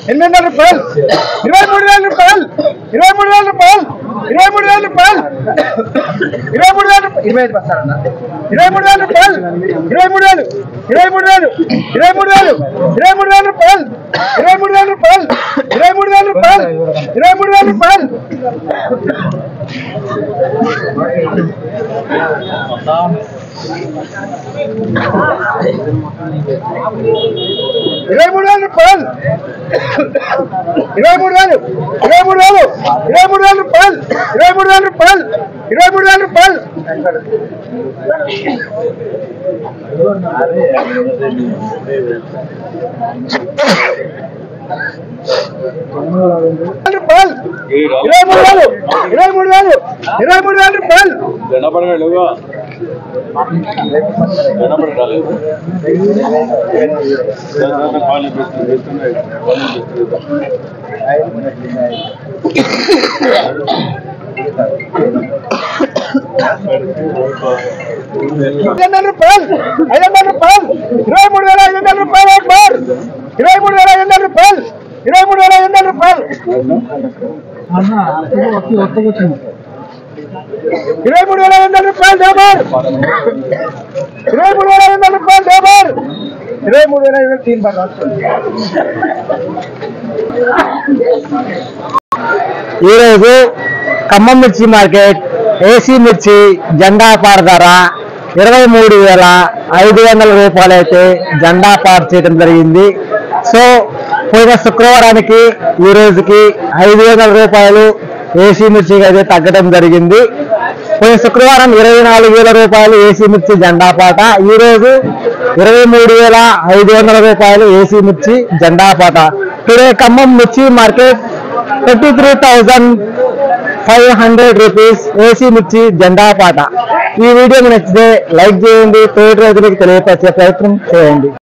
ఎనిమిది వందల రూపాయలు ఇరవై మూడు వేల రూపాయలు ఇరవై మూడు వేల రూపాయలు ఇరవై మూడు వేల రూపాయలు ఇరవై మూడు వేల రూపాయలు ఇరవై ఐదు బస్తాలన్న ఇరవై మూడు వేల రూపాయలు ఇరవై మూడు వేలు ఇరవై మూడు వేలు ఇరవై మూడు వేలు ఇరవై మూడు వేల రూపాయలు ఇరవై మూడు వేల రూపాయలు ఇరవై మూడు వేల రూపాయలు ఇరవై మూడు వేల రూపాయలు ఇరవై మూడు వేల రూపాయలు ఇరవై మూడు వేలు ఇరవై మూడు వేలు ఇరవై మూడు వేల రూపాయలు ఇరవై మూడు వేల రూపాయలు ఇరవై మూడు వేల రూపాయలు రూపాయలు ఇరవై మూడు వేలు ఇరవై మూడు వేలు ఇరవై మూడు వేల రూపాయలు జనపడగలుగా జనపడరాలేదు పాలు వేస్తున్నాయి పాలు వేస్తున్నాయి ఐదు వందల రూపాయలు ఐదు వందల రూపాయలు ఇరవై మూడు వేల ఐదు వందల రూపాయలు ఒక బార్ ఇరవై మూడు వేల ఐదు వందల రూపాయలు ఇరవై మూడు వేల ఐదు వందల రూపాయలు ఇరవై మూడు వేల ఐదు వందల రూపాయలు దేబార్ ఇరవై మూడు వేల ఐదు వందల రూపాయలు దేబార్ ఇరవై మూడు వేల ఐదు వందల తీన్ బార్ రాసుకోండి ఈరోజు ఖమ్మం మిర్చి మార్కెట్ ఏసీ మిర్చి జెండా పార్ ధర ఇరవై మూడు వేల ఐదు వందల రూపాయలైతే జెండా పార్ చేయడం జరిగింది సో పోయిన శుక్రవారానికి ఈ రోజుకి ఐదు వందల రూపాయలు ఏసీ మిర్చికి అయితే తగ్గడం జరిగింది పోయిన శుక్రవారం ఇరవై నాలుగు వేల రూపాయలు ఏసీ మిర్చి జెండా పాట ఈ రోజు ఇరవై మూడు వేల ఐదు వందల రూపాయలు ఏసీ మిర్చి జెండా పాట టుడే ఖమ్మం మిర్చి market thirty three thousand five hundred rupees AC మిర్చి జెండా పాట ఈ వీడియో నచ్చితే లైక్ చేయండి తోటి రైతులకు తెలియపరిచే ప్రయత్నం చేయండి